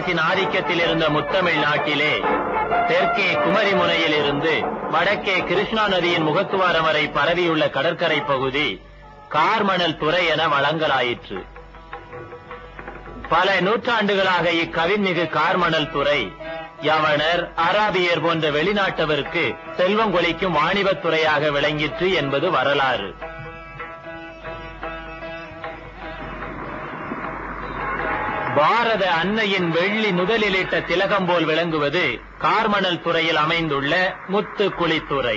போர்ச்சுகீசியத்தின் ஆதிக்கத்தில் இருந்த முத்தமிழ் நாட்டிலே தெற்கே குமரி முனையில் இருந்து வடக்கே கிருஷ்ணா நதியின் முகத்துவாரம் வரை பரவியுள்ள கடற்கரை பகுதி கார்மணல் துறை என வழங்கலாயிற்று பல நூற்றாண்டுகளாக இக்கவின்மிகு கார்மணல் துறை யவனர் அராபியர் போன்ற வெளிநாட்டவருக்கு செல்வம் கொளிக்கும் வாணிபத் துறையாக விளங்கிற்று என்பது வரலாறு பாரத அன்னையின் வெள்ளி நுதலிலிட்ட திலகம் போல் விளங்குவது கார்மணல் துறையில் அமைந்துள்ள முத்து குளித்துறை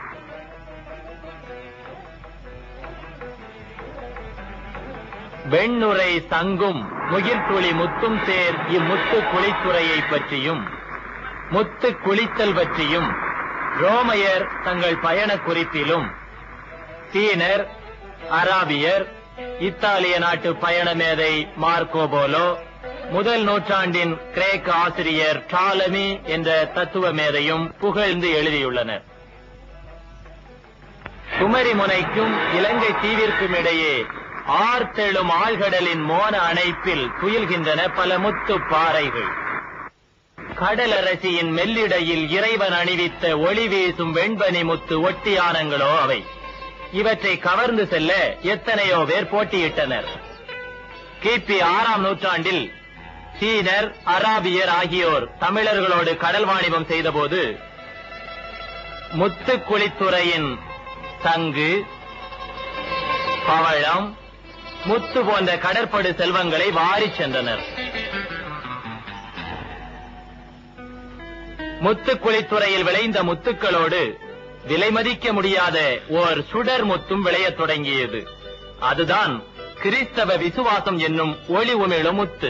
வெண்ணுரை சங்கும் முகில்துளி முத்தும் சேர் இம்முத்து குளித்துறையை பற்றியும் முத்து குளித்தல் பற்றியும் ரோமையர் தங்கள் பயண குறிப்பிலும் சீனர் அராபியர் இத்தாலிய நாட்டு பயண மேதை மார்க்கோ போலோ முதல் நூற்றாண்டின் கிரேக்க ஆசிரியர் டாலமி என்ற தத்துவ மேதையும் புகழ்ந்து எழுதியுள்ளனர் குமரி முனைக்கும் இலங்கை தீவிற்கும் இடையே ஆர்த்தெழும் ஆழ்கடலின் மோன அணைப்பில் துயில்கின்றன பல முத்து பாறைகள் கடலரசியின் மெல்லிடையில் இறைவன் அணிவித்த ஒளி வீசும் வெண்பனி முத்து ஒட்டியானங்களோ அவை இவற்றை கவர்ந்து செல்ல எத்தனையோ பேர் போட்டியிட்டனர் கிபி ஆறாம் நூற்றாண்டில் சீனர் அராபியர் ஆகியோர் தமிழர்களோடு கடல் வாணிபம் செய்தபோது முத்துக்குளித்துறையின் சங்கு பவழம் முத்து போன்ற கடற்படு செல்வங்களை வாரிச் சென்றனர் முத்துக்குளித்துறையில் விளைந்த முத்துக்களோடு விலை மதிக்க முடியாத ஓர் சுடர் முத்தும் விளையத் தொடங்கியது அதுதான் கிறிஸ்தவ விசுவாசம் என்னும் ஒளி உமிழும் முத்து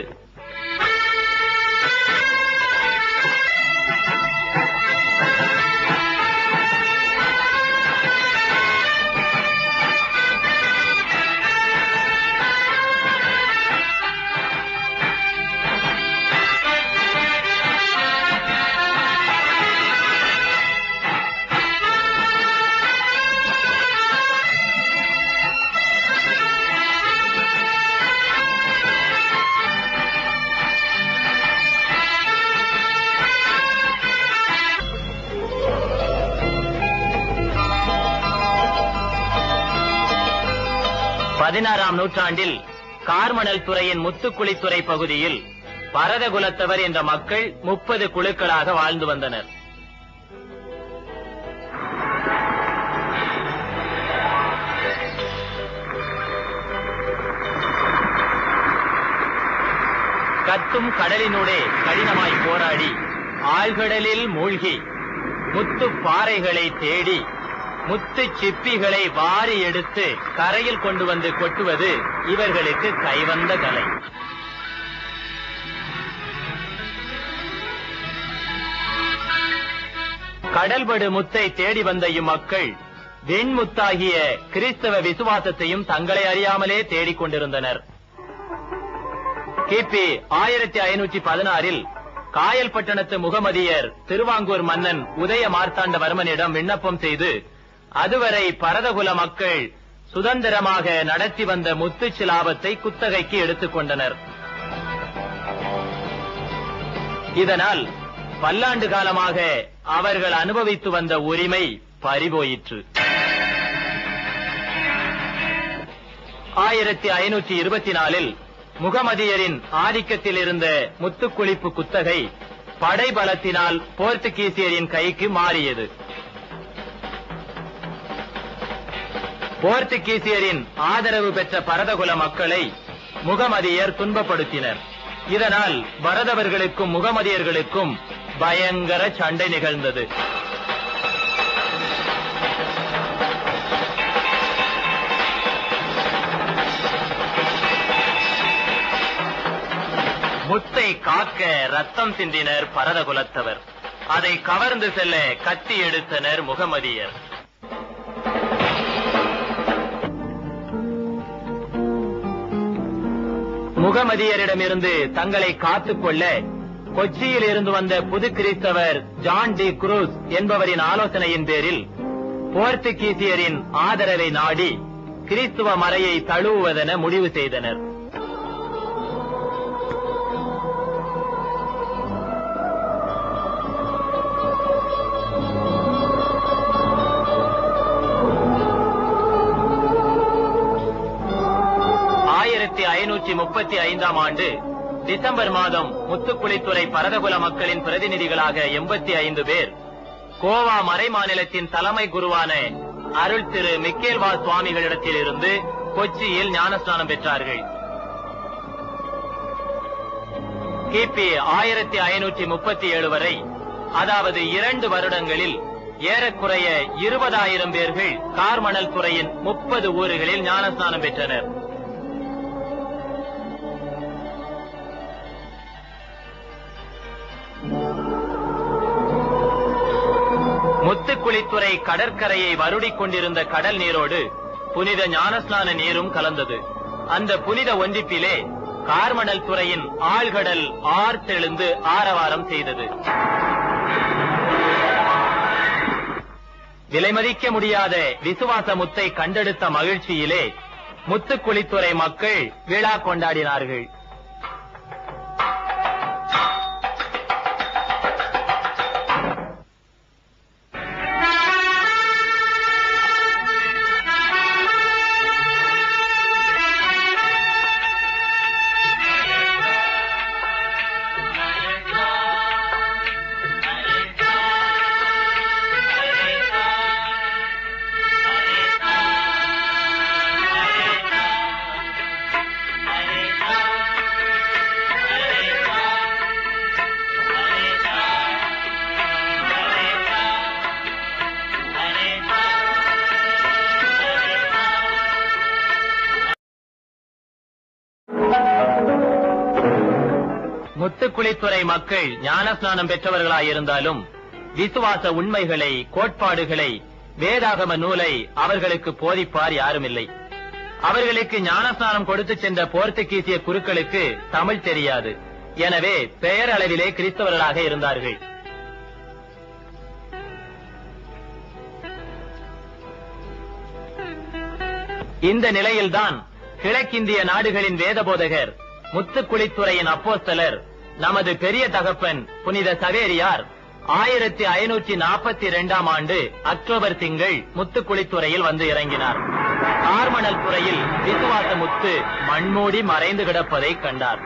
பதினாறாம் நூற்றாண்டில் கார்மணல் துறையின் முத்துக்குளித்துறை பகுதியில் பரதகுலத்தவர் என்ற மக்கள் முப்பது குழுக்களாக வாழ்ந்து வந்தனர் கத்தும் கடலினூடே கடினமாய் போராடி ஆழ்கடலில் மூழ்கி முத்து பாறைகளை தேடி முத்து சிப்பிகளை வாரி எடுத்து கரையில் கொண்டு வந்து கொட்டுவது இவர்களுக்கு கைவந்த கலை கடல்படு முத்தை தேடி வந்த இம்மக்கள் வெண்முத்தாகிய கிறிஸ்தவ விசுவாசத்தையும் தங்களை அறியாமலே தேடிக் கொண்டிருந்தனர் கிபி ஆயிரத்தி ஐநூற்றி பதினாறில் காயல்பட்டணத்து முகமதியர் திருவாங்கூர் மன்னன் உதய மார்த்தாண்டவர்மனிடம் விண்ணப்பம் செய்து அதுவரை பரதகுல மக்கள் சுதந்திரமாக நடத்தி வந்த முத்துச் சிலாபத்தை குத்தகைக்கு எடுத்துக் கொண்டனர் இதனால் பல்லாண்டு காலமாக அவர்கள் அனுபவித்து வந்த உரிமை பறிபோயிற்று ஆயிரத்தி ஐநூற்றி இருபத்தி நாலில் முகமதியரின் ஆதிக்கத்தில் இருந்த முத்துக்குளிப்பு குத்தகை படைபலத்தினால் போர்த்துகீசியரின் கைக்கு மாறியது போர்த்துகீசியரின் ஆதரவு பெற்ற பரதகுல மக்களை முகமதியர் துன்பப்படுத்தினர் இதனால் பரதவர்களுக்கும் முகமதியர்களுக்கும் பயங்கர சண்டை நிகழ்ந்தது முத்தை காக்க ரத்தம் சிந்தினர் பரதகுலத்தவர் அதை கவர்ந்து செல்ல கத்தி எடுத்தனர் முகமதியர் முகமதியரிடமிருந்து தங்களை காத்துக் கொள்ள கொச்சியில் இருந்து வந்த புது கிறிஸ்தவர் ஜான் டி குரூஸ் என்பவரின் ஆலோசனையின் பேரில் போர்த்துகீசியரின் ஆதரவை நாடி கிறிஸ்துவ மறையை தழுவுவதென முடிவு செய்தனர் ஐநூற்றி முப்பத்தி ஐந்தாம் ஆண்டு டிசம்பர் மாதம் முத்துக்குளித்துறை பரதகுல மக்களின் பிரதிநிதிகளாக எண்பத்தி ஐந்து பேர் கோவா மறைமாநிலத்தின் தலைமை குருவான அருள் திரு மிக்கேல்வா சுவாமிகளிடத்திலிருந்து கொச்சியில் ஞானஸ்நானம் பெற்றார்கள் கிபி ஆயிரத்தி ஐநூற்றி முப்பத்தி ஏழு வரை அதாவது இரண்டு வருடங்களில் ஏறக்குறைய இருபதாயிரம் பேர்கள் கார்மணல் துறையின் முப்பது ஊர்களில் ஞானஸ்நானம் பெற்றனர் முத்துக்குளித்துறை கடற்கரையை வருடிக் கொண்டிருந்த கடல் நீரோடு புனித ஞானஸ்நான நீரும் கலந்தது அந்த புனித ஒன்றிப்பிலே கார்மணல் துறையின் ஆழ்கடல் ஆர்த்தெழுந்து ஆரவாரம் செய்தது விலைமதிக்க முடியாத விசுவாச முத்தை கண்டெடுத்த மகிழ்ச்சியிலே முத்துக்குளித்துறை மக்கள் விழா கொண்டாடினார்கள் முத்துக்குளித்துறை மக்கள் ஞானஸ்நானம் பெற்றவர்களாயிருந்தாலும் விசுவாச உண்மைகளை கோட்பாடுகளை வேதாகம நூலை அவர்களுக்கு போதிப்பார் யாருமில்லை அவர்களுக்கு ஞானஸ்நானம் கொடுத்து சென்ற போர்த்துகீசிய குருக்களுக்கு தமிழ் தெரியாது எனவே பெயரளவிலே கிறிஸ்தவர்களாக இருந்தார்கள் இந்த நிலையில்தான் கிழக்கிந்திய நாடுகளின் வேதபோதகர் முத்துக்குளித்துறையின் அப்போஸ்தலர் நமது பெரிய தகப்பன் புனித சவேரியார் ஆயிரத்தி ஐநூற்றி நாற்பத்தி இரண்டாம் ஆண்டு அக்டோபர் திங்கள் முத்துக்குளித்துறையில் வந்து இறங்கினார் கார்மணல் துறையில் விசுவாச முத்து மண்மூடி மறைந்து கிடப்பதை கண்டார்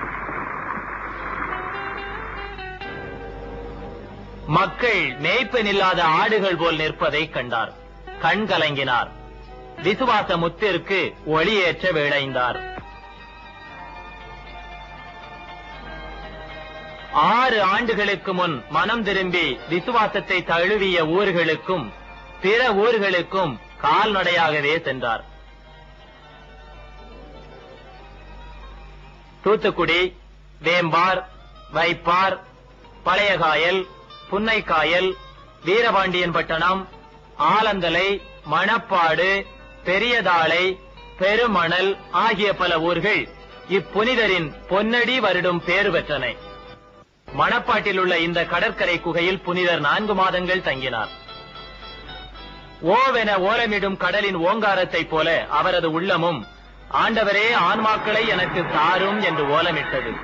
மக்கள் மேய்ப்பன் இல்லாத ஆடுகள் போல் நிற்பதை கண்டார் கண் கலங்கினார் விசுவாச முத்திற்கு ஒளியேற்ற விளைந்தார் ஆறு ஆண்டுகளுக்கு முன் மனம் திரும்பி விசுவாசத்தை தழுவிய ஊர்களுக்கும் பிற ஊர்களுக்கும் கால்நடையாகவே சென்றார் தூத்துக்குடி வேம்பார் வைப்பார் பழையகாயல் புன்னைக்காயல் வீரபாண்டியன்பட்டணம் ஆலந்தலை மணப்பாடு பெரியதாளை பெருமணல் ஆகிய பல ஊர்கள் இப்புனிதரின் பொன்னடி வருடும் பேறு பெற்றன மணப்பாட்டில் உள்ள இந்த கடற்கரை குகையில் புனிதர் நான்கு மாதங்கள் தங்கினார் ஓவென ஓலமிடும் கடலின் ஓங்காரத்தைப் போல அவரது உள்ளமும் ஆண்டவரே ஆன்மாக்களை எனக்கு தாரும் என்று ஓலமிட்டது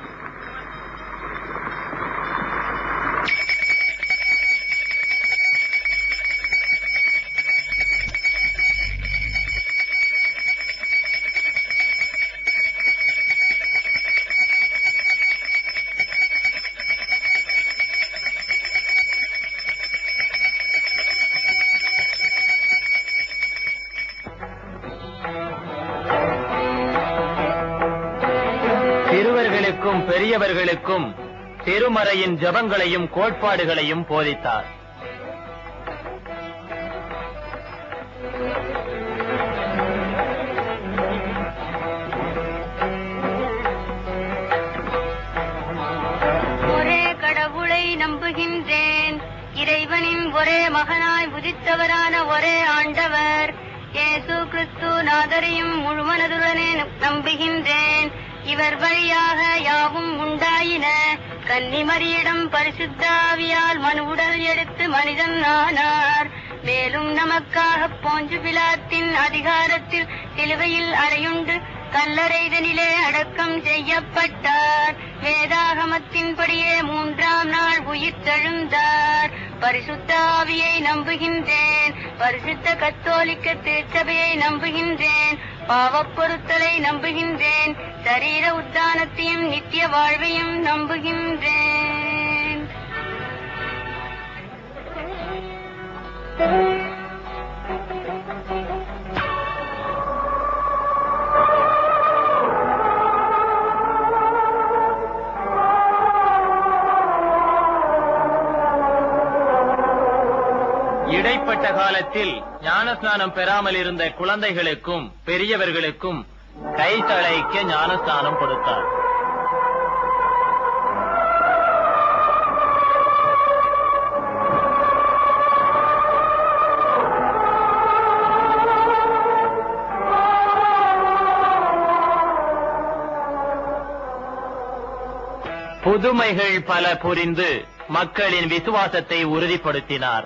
சிறுவர்களுக்கும் பெரியவர்களுக்கும் திருமறையின் ஜபங்களையும் கோட்பாடுகளையும் போதித்தார் ஒரே கடவுளை நம்புகின்றேன் இறைவனின் ஒரே மகனாய் உதித்தவரான ஒரே ஆண்டவர் இயேசு கிறிஸ்து நாதரையும் முழுமனதுடனே நம்புகின்றேன் இவர் வழியாக யாவும் உண்டாயின கன்னிமரியிடம் பரிசுத்தாவியால் மனு உடல் எடுத்து மனிதன் ஆனார் மேலும் நமக்காக போஞ்சு பிலாத்தின் அதிகாரத்தில் சிலுவையில் அறையுண்டு கல்லறைதனிலே அடக்கம் செய்யப்பட்டார் வேதாகமத்தின்படியே மூன்றாம் நாள் உயிர் தெழுந்தார் பரிசுத்த ஆவியை நம்புகின்றேன் பரிசுத்த கத்தோலிக்க திருச்சபையை நம்புகின்றேன் பாவப் பொருத்தலை நம்புகின்றேன் சரீர உத்தானத்தையும் நித்திய வாழ்வையும் நம்புகின்றேன் இடைப்பட்ட காலத்தில் ஞானஸ்நானம் பெறாமல் இருந்த குழந்தைகளுக்கும் பெரியவர்களுக்கும் கை தழைக்க ஞானஸ்நானம் கொடுத்தார் புதுமைகள் பல புரிந்து மக்களின் விசுவாசத்தை உறுதிப்படுத்தினார்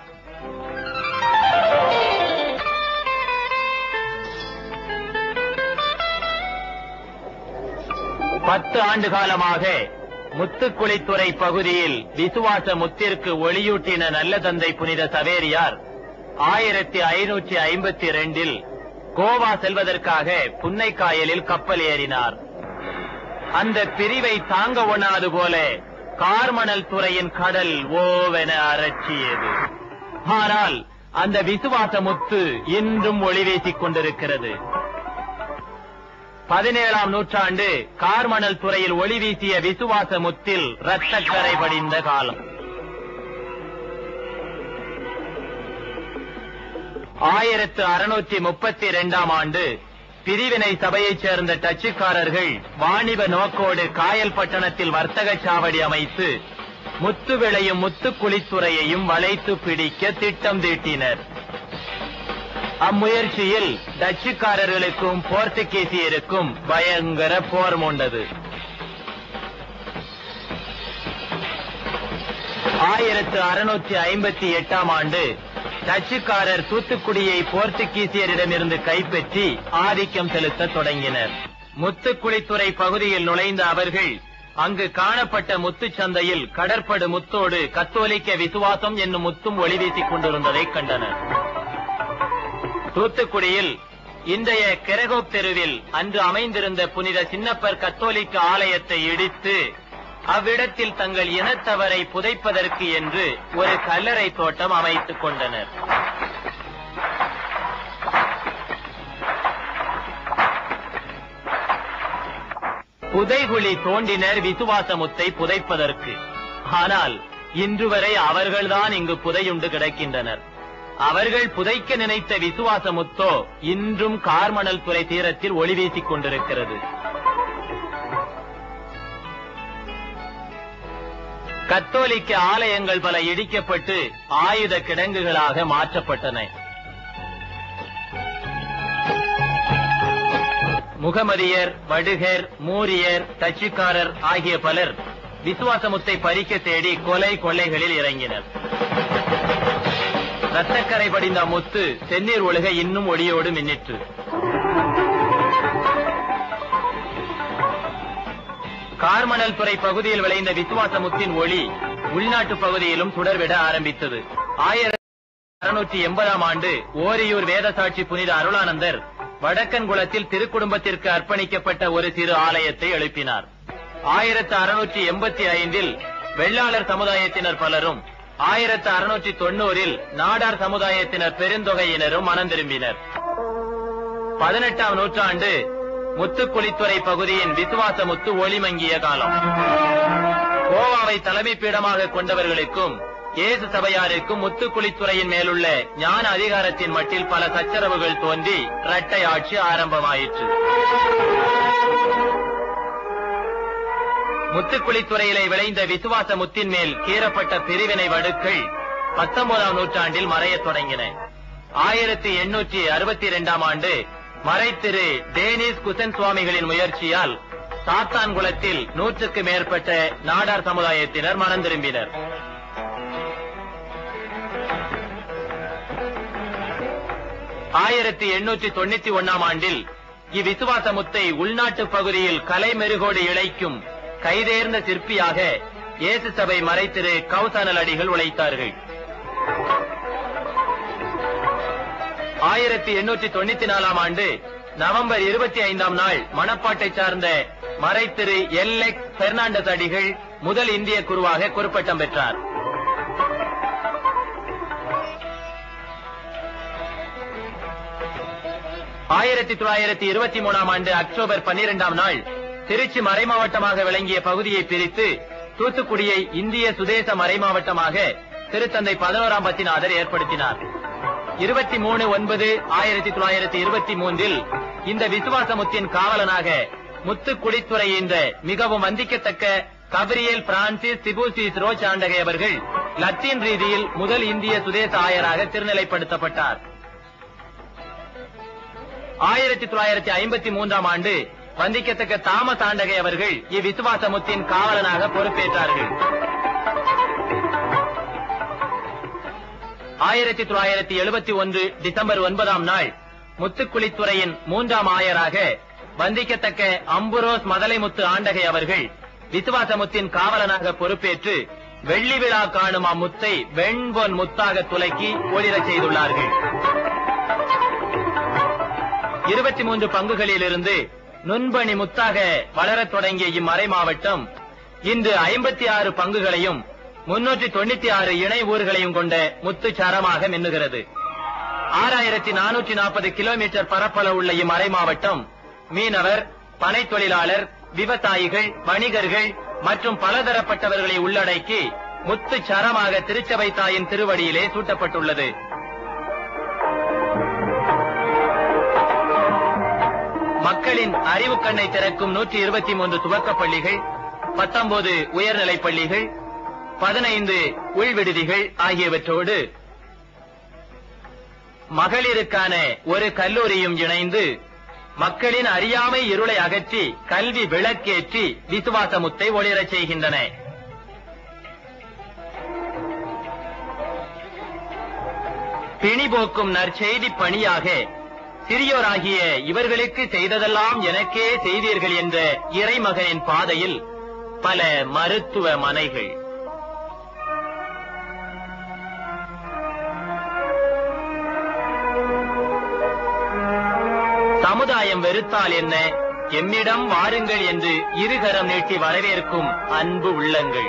பத்து ஆண்டு காலமாக முத்துக்குளித்துறை பகுதியில் விசுவாச முத்திற்கு ஒளியூட்டின நல்ல தந்தை புனித சவேரியார் ஆயிரத்தி ஐநூற்றி ஐம்பத்தி இரண்டில் கோவா செல்வதற்காக புன்னைக்காயலில் கப்பல் ஏறினார் அந்த பிரிவை தாங்க ஒண்ணாது போல கார்மணல் துறையின் கடல் ஓவென அரற்றியது ஆனால் அந்த விசுவாச முத்து இன்றும் ஒளி வீசிக் கொண்டிருக்கிறது பதினேழாம் நூற்றாண்டு கார்மணல் துறையில் ஒளி வீசிய விசுவாச முத்தில் இரத்தக்கரை படிந்த காலம் ஆயிரத்து அறுநூற்றி முப்பத்தி இரண்டாம் ஆண்டு பிரிவினை சபையைச் சேர்ந்த டச்சுக்காரர்கள் வாணிப நோக்கோடு காயல் பட்டணத்தில் வர்த்தக சாவடி அமைத்து முத்து விளையும் முத்து குளித்துறையையும் வளைத்து பிடிக்க திட்டம் தீட்டினர் அம்முயற்சியில் டச்சுக்காரர்களுக்கும் போர்த்துகீசியருக்கும் பயங்கர போர் மூண்டது ஆயிரத்து அறுநூற்றி ஐம்பத்தி எட்டாம் ஆண்டு டச்சுக்காரர் தூத்துக்குடியை போர்த்துகீசியரிடமிருந்து கைப்பற்றி ஆதிக்கம் செலுத்தத் தொடங்கினர் முத்துக்குளித்துறை பகுதியில் நுழைந்த அவர்கள் அங்கு காணப்பட்ட முத்துச் சந்தையில் கடற்படு முத்தோடு கத்தோலிக்க விசுவாசம் என்னும் முத்தும் ஒளி வீசிக் கொண்டிருந்ததைக் கண்டனர் தூத்துக்குடியில் இன்றைய கெரகோப் தெருவில் அன்று அமைந்திருந்த புனித சின்னப்பர் கத்தோலிக்க ஆலயத்தை இடித்து அவ்விடத்தில் தங்கள் இனத்தவரை புதைப்பதற்கு என்று ஒரு கல்லறை தோட்டம் அமைத்துக் கொண்டனர் புதைகுழி தோண்டினர் விசுவாசமுத்தை புதைப்பதற்கு ஆனால் இன்று வரை அவர்கள்தான் இங்கு புதையுண்டு கிடக்கின்றனர் அவர்கள் புதைக்க நினைத்த விசுவாச முத்தோ இன்றும் கார்மணல் துறை தீரத்தில் ஒளி வீசிக் கொண்டிருக்கிறது கத்தோலிக்க ஆலயங்கள் பல இடிக்கப்பட்டு ஆயுத கிடங்குகளாக மாற்றப்பட்டன முகமதியர் வடுகர் மூரியர் தச்சுக்காரர் ஆகிய பலர் விசுவாசமுத்தை பறிக்க தேடி கொலை கொள்ளைகளில் இறங்கினர் ரத்தக்கரை படிந்த முத்து செந்நீர் ஒழுக இன்னும் ஒளியோடு மின்னிற்று கார்மணல் துறை பகுதியில் விளைந்த விசுவாச முத்தின் ஒளி உள்நாட்டு பகுதியிலும் சுடர்விட ஆரம்பித்தது ஆயிரத்தி அறுநூற்றி எண்பதாம் ஆண்டு ஓரியூர் வேதசாட்சி புனித அருளானந்தர் வடக்கன் குளத்தில் திருக்குடும்பத்திற்கு அர்ப்பணிக்கப்பட்ட ஒரு சிறு ஆலயத்தை எழுப்பினார் ஆயிரத்து அறுநூற்றி எண்பத்தி ஐந்தில் வெள்ளாளர் சமுதாயத்தினர் பலரும் ஆயிரத்து அறுநூற்றி தொண்ணூறில் நாடார் சமுதாயத்தினர் பெருந்தொகையினரும் மனம் திரும்பினர் பதினெட்டாம் நூற்றாண்டு முத்துக்குளித்துறை பகுதியின் விசுவாச முத்து ஒளிமங்கிய காலம் கோவாவை தலைமை பீடமாக கொண்டவர்களுக்கும் இயேசு சபையாருக்கும் முத்துக்குளித்துறையின் மேலுள்ள ஞான அதிகாரத்தின் மட்டில் பல சச்சரவுகள் தோன்றி இரட்டை ஆட்சி ஆரம்பமாயிற்று முத்துக்குளித்துறையிலே விளைந்த விசுவாச முத்தின் மேல் கீறப்பட்ட பிரிவினை வடுக்கள் பத்தொன்பதாம் நூற்றாண்டில் மறையத் தொடங்கின ஆயிரத்தி எண்ணூற்றி அறுபத்தி இரண்டாம் ஆண்டு மறைத்திரு டேனிஸ் குசன் சுவாமிகளின் முயற்சியால் சாத்தான்குளத்தில் நூற்றுக்கு மேற்பட்ட நாடார் சமுதாயத்தினர் மனம் திரும்பினர் ஆயிரத்தி எண்ணூற்றி தொண்ணூத்தி ஒன்னாம் ஆண்டில் இவ்விசுவாச முத்தை உள்நாட்டு பகுதியில் கலை மெருகோடு இழைக்கும் கைதேர்ந்த சிற்பியாக இயேசு சபை மறைத்திரு கௌசனல் அடிகள் உழைத்தார்கள் ஆயிரத்தி எண்ணூற்றி தொண்ணூத்தி நாலாம் ஆண்டு நவம்பர் இருபத்தி ஐந்தாம் நாள் மணப்பாட்டை சார்ந்த மறைத்திரு எல் எக்ஸ் பெர்னாண்டஸ் அடிகள் முதல் இந்திய குருவாக குறிப்பட்டம் பெற்றார் ஆயிரத்தி தொள்ளாயிரத்தி இருபத்தி மூணாம் ஆண்டு அக்டோபர் பன்னிரெண்டாம் நாள் திருச்சி மறைமாவட்டமாக விளங்கிய பகுதியை பிரித்து தூத்துக்குடியை இந்திய சுதேச மறைமாவட்டமாக திருத்தந்தை பதினோராம் பத்திநாதர் ஏற்படுத்தினார் இருபத்தி மூணு ஒன்பது ஆயிரத்தி தொள்ளாயிரத்தி இருபத்தி மூன்றில் இந்த விசுவாசமுத்தின் காவலனாக முத்து குடித்துறை என்ற மிகவும் வந்திக்கத்தக்க கபிரியல் பிரான்சிஸ் சிபூசிஸ் ரோச் ஆண்டகை அவர்கள் லத்தீன் ரீதியில் முதல் இந்திய சுதேச ஆயராக திருநிலைப்படுத்தப்பட்டார் ஆயிரத்தி தொள்ளாயிரத்தி ஐம்பத்தி மூன்றாம் ஆண்டு வந்திக்கத்தக்க தாமஸ் ஆண்டகை அவர்கள் இவ்விசுவாசமுத்தின் காவலனாக பொறுப்பேற்றார்கள் ஆயிரத்தி தொள்ளாயிரத்தி எழுபத்தி ஒன்று டிசம்பர் ஒன்பதாம் நாள் முத்துக்குளித்துறையின் மூன்றாம் ஆயராக வந்திக்கத்தக்க அம்புரோஸ் மதலைமுத்து ஆண்டகை அவர்கள் விசுவாசமுத்தின் காவலனாக பொறுப்பேற்று வெள்ளி விழா காணும் அம்முத்தை வெண்பொன் முத்தாக துலக்கி ஒளிரச் செய்துள்ளார்கள் இருபத்தி மூன்று பங்குகளிலிருந்து நுண்பணி முத்தாக வளரத் தொடங்கிய இம்மறை மாவட்டம் இன்று ஐம்பத்தி ஆறு பங்குகளையும் முன்னூற்றி தொண்ணூத்தி ஆறு இணை ஊர்களையும் கொண்ட முத்து சரமாக மின்னுகிறது ஆறாயிரத்தி நானூற்றி நாற்பது கிலோமீட்டர் பரப்பளவுள்ள இம்மறை மாவட்டம் மீனவர் பனை தொழிலாளர் விவசாயிகள் வணிகர்கள் மற்றும் பலதரப்பட்டவர்களை உள்ளடக்கி முத்து சரமாக திருச்சபை தாயின் திருவடியிலே சூட்டப்பட்டுள்ளது மக்களின் அறிவு கண்ணை திறக்கும் நூற்றி இருபத்தி மூன்று துவக்கப் பள்ளிகள் பத்தொன்பது உயர்நிலைப் பள்ளிகள் பதினைந்து உள்விடுதிகள் ஆகியவற்றோடு மகளிருக்கான ஒரு கல்லூரியும் இணைந்து மக்களின் அறியாமை இருளை அகற்றி கல்வி விளக்கேற்றி விசுவாசமுத்தை ஒளிரச் செய்கின்றன பிணிபோக்கும் நற்செய்தி பணியாக சிறியோராகிய இவர்களுக்கு செய்ததெல்லாம் எனக்கே செய்தீர்கள் என்ற இறைமகனின் பாதையில் பல மருத்துவ மனைகள் சமுதாயம் வெறுத்தால் என்ன எம்மிடம் வாருங்கள் என்று இருகரம் நீட்டி வரவேற்கும் அன்பு உள்ளங்கள்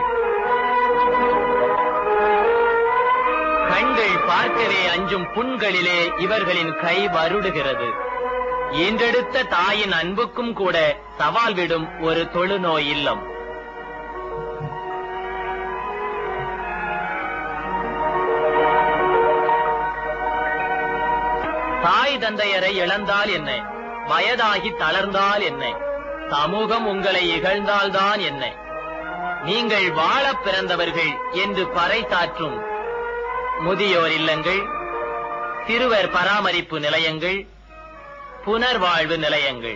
கண்கள் பார்க்கவே அஞ்சும் புண்களிலே இவர்களின் கை வருடுகிறது ஈன்றெடுத்த தாயின் அன்புக்கும் கூட சவால் விடும் ஒரு தொழுநோய் இல்லம் தாய் தந்தையரை இழந்தால் என்ன வயதாகி தளர்ந்தால் என்ன சமூகம் உங்களை இகழ்ந்தால்தான் என்ன நீங்கள் வாழப் பிறந்தவர்கள் என்று பறைசாற்றும் முதியோர் இல்லங்கள் சிறுவர் பராமரிப்பு நிலையங்கள் புனர்வாழ்வு நிலையங்கள்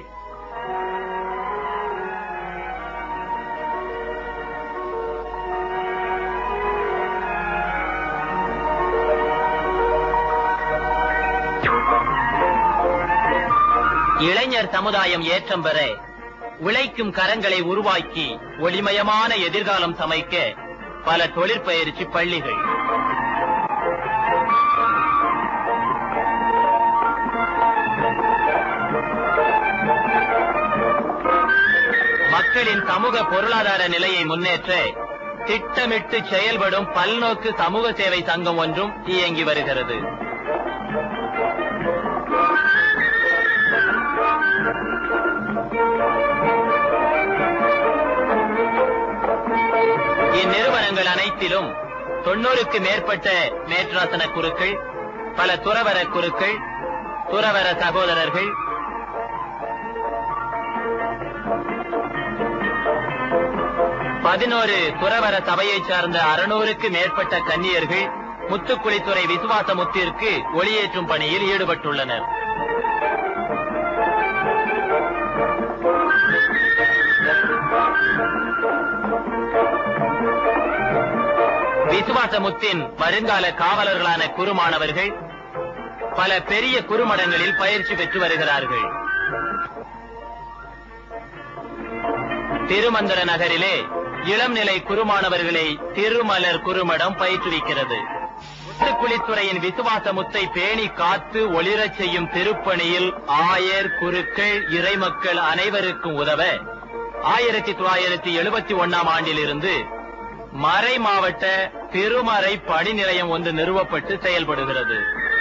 இளைஞர் சமுதாயம் ஏற்றம் பெற உழைக்கும் கரங்களை உருவாக்கி ஒளிமயமான எதிர்காலம் சமைக்க பல தொழிற்பயிற்சி பள்ளிகள் மக்களின் சமூக பொருளாதார நிலையை முன்னேற்ற திட்டமிட்டு செயல்படும் பல்நோக்கு சமூக சேவை சங்கம் ஒன்றும் இயங்கி வருகிறது இந்நிறுவனங்கள் அனைத்திலும் தொண்ணூறுக்கு மேற்பட்ட மேற்றாசன குருக்கள் பல துறவர குருக்கள் துறவர சகோதரர்கள் பதினோரு துறவர சபையைச் சார்ந்த அறுநூறுக்கு மேற்பட்ட கன்னியர்கள் முத்துக்குளித்துறை விசுவாச முத்திற்கு ஒளியேற்றும் பணியில் ஈடுபட்டுள்ளனர் விசுவாசமுத்தின் வருங்கால காவலர்களான குருமானவர்கள் பல பெரிய குறுமடங்களில் பயிற்சி பெற்று வருகிறார்கள் திருமந்திர நகரிலே இளம்நிலை குருமானவர்களை திருமலர் குறுமடம் பயிற்றுவிக்கிறது திருக்குளித்துறையின் விசுவாச முத்தை பேணி காத்து ஒளிரச் செய்யும் திருப்பணியில் ஆயர் குருக்கள் இறைமக்கள் அனைவருக்கும் உதவ ஆயிரத்தி தொள்ளாயிரத்தி எழுபத்தி ஒன்னாம் ஆண்டிலிருந்து மறை மாவட்ட திருமறை பணி நிலையம் ஒன்று நிறுவப்பட்டு செயல்படுகிறது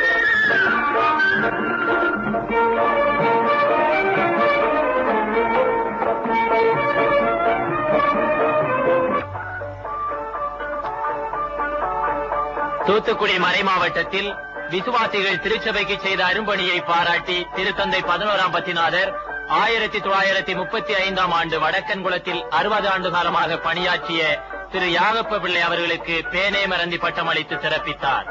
தூத்துக்குடி மறை மாவட்டத்தில் விசுவாசிகள் திருச்சபைக்கு செய்த அரும்பணியை பாராட்டி திருத்தந்தை பதினோராம் பத்திநாதர் ஆயிரத்தி தொள்ளாயிரத்தி முப்பத்தி ஐந்தாம் ஆண்டு வடக்கன்குளத்தில் அறுபது ஆண்டு காலமாக பணியாற்றிய திரு யாகப்ப பிள்ளை அவர்களுக்கு பேனே மரந்தி பட்டம் அளித்து சிறப்பித்தார்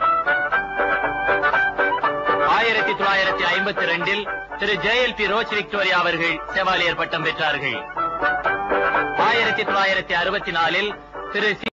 ஆயிரத்தி தொள்ளாயிரத்தி ஐம்பத்தி ரெண்டில் திரு ஜேஎல் பி ரோச் விக்டோரியா அவர்கள் செவாலியர் பட்டம் பெற்றார்கள் ஆயிரத்தி தொள்ளாயிரத்தி அறுபத்தி நாலில் திரு சி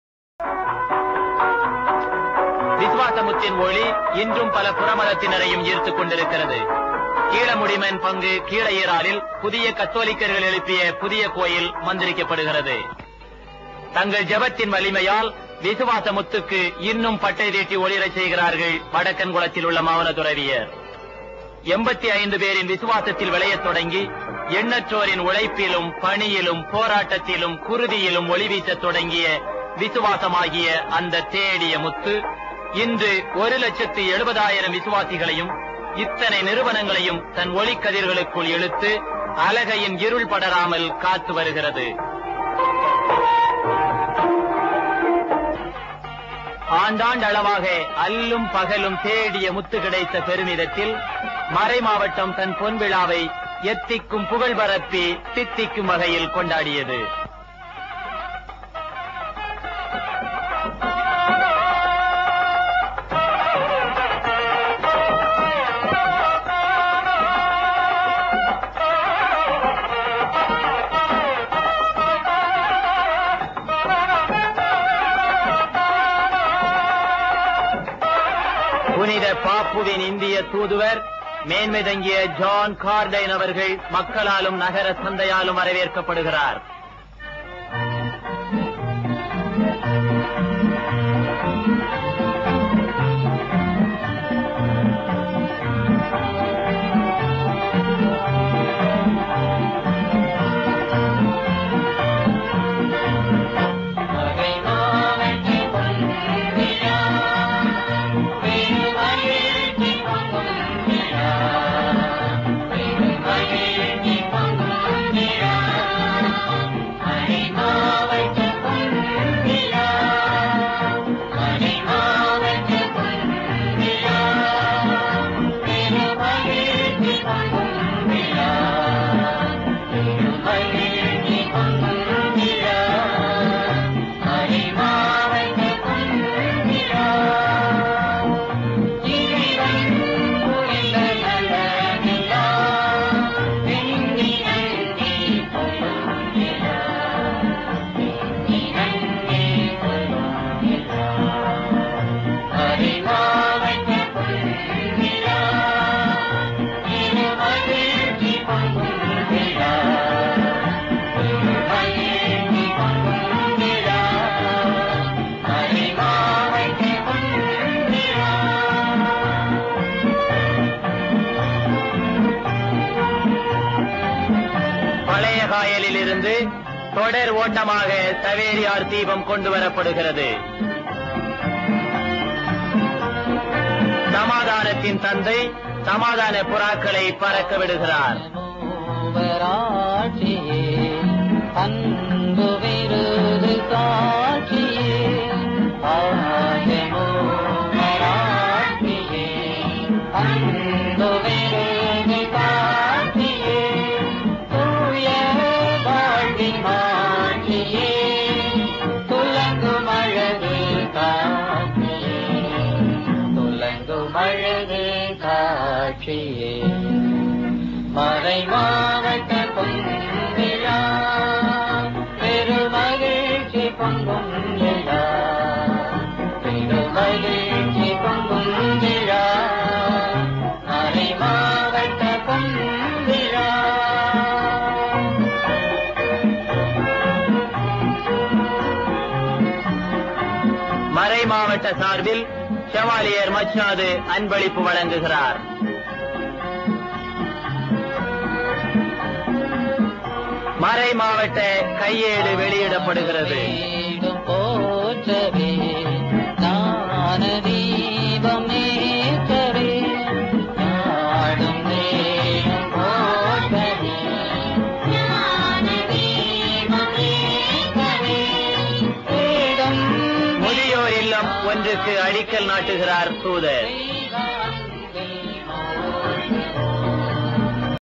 விசுவாசமுத்தின் ஒளி இன்றும் பல புறமதத்தினரையும் ஈர்த்துக் கொண்டிருக்கிறது கீழமுடிமன் பங்கு கீழையராலில் புதிய கத்தோலிக்கர்கள் எழுப்பிய புதிய கோயில் மந்திரிக்கப்படுகிறது தங்கள் ஜெபத்தின் வலிமையால் விசுவாசமுத்துக்கு இன்னும் பட்டை தீட்டி ஒளிரச் செய்கிறார்கள் வடக்கன்குளத்தில் உள்ள மாவன துறவியர் எண்பத்தி ஐந்து பேரின் விசுவாசத்தில் விளையத் தொடங்கி எண்ணற்றோரின் உழைப்பிலும் பணியிலும் போராட்டத்திலும் குருதியிலும் ஒளி வீசத் தொடங்கிய விசுவாசமாகிய அந்த தேடிய முத்து இன்று ஒரு லட்சத்து எழுபதாயிரம் விசுவாசிகளையும் இத்தனை நிறுவனங்களையும் தன் ஒளிக்கதிர்களுக்குள் இழுத்து அலகையின் இருள் படராமல் காத்து வருகிறது ஆண்டாண்டு அளவாக அல்லும் பகலும் தேடிய முத்து கிடைத்த பெருமிதத்தில் மறை மாவட்டம் தன் பொன்விழாவை எத்திக்கும் புகழ் பரப்பி தித்திக்கும் வகையில் கொண்டாடியது புனித பாப்புவின் இந்திய தூதுவர் மேன்மை தங்கிய ஜான் கார்டைன் அவர்கள் மக்களாலும் நகர சந்தையாலும் வரவேற்கப்படுகிறார் பழைய காயலில் இருந்து தொடர் ஓட்டமாக சவேரியார் தீபம் கொண்டு வரப்படுகிறது சமாதானத்தின் தந்தை சமாதான புறாக்களை பறக்க விடுகிறார் மூவராட்சியே அன்பு விருது காட்சியே ஆய மூவராட்சியே அன்பு விருது காட்சியே தூய வாழ்வின் மாட்சியே துலங்கும் அழகு காட்சியே துலங்கும் அழகு காட்சியே மறை மாவட்ட பொன்விழா பெருமகிழ்ச்சி பொங்கும் விழா பெருமகிழ்ச்சி பொங்கும் விழா மறை மாவட்ட பொன்விழா மறை மாவட்ட சார்பில் செவாலியர் மச்சாது அன்பளிப்பு வழங்குகிறார் மறை மாவட்ட கையேடு வெளியிடப்படுகிறது வீடும் போற்றவே ஞான தீபம் ஏற்றவே நாடும் நேரும் போற்றவே ஞான தீபம் ஏற்றவே வேதம் முதியோர் இல்லம் ஒன்றுக்கு அடிக்கல் நாட்டுகிறார் தூதர் வேதம்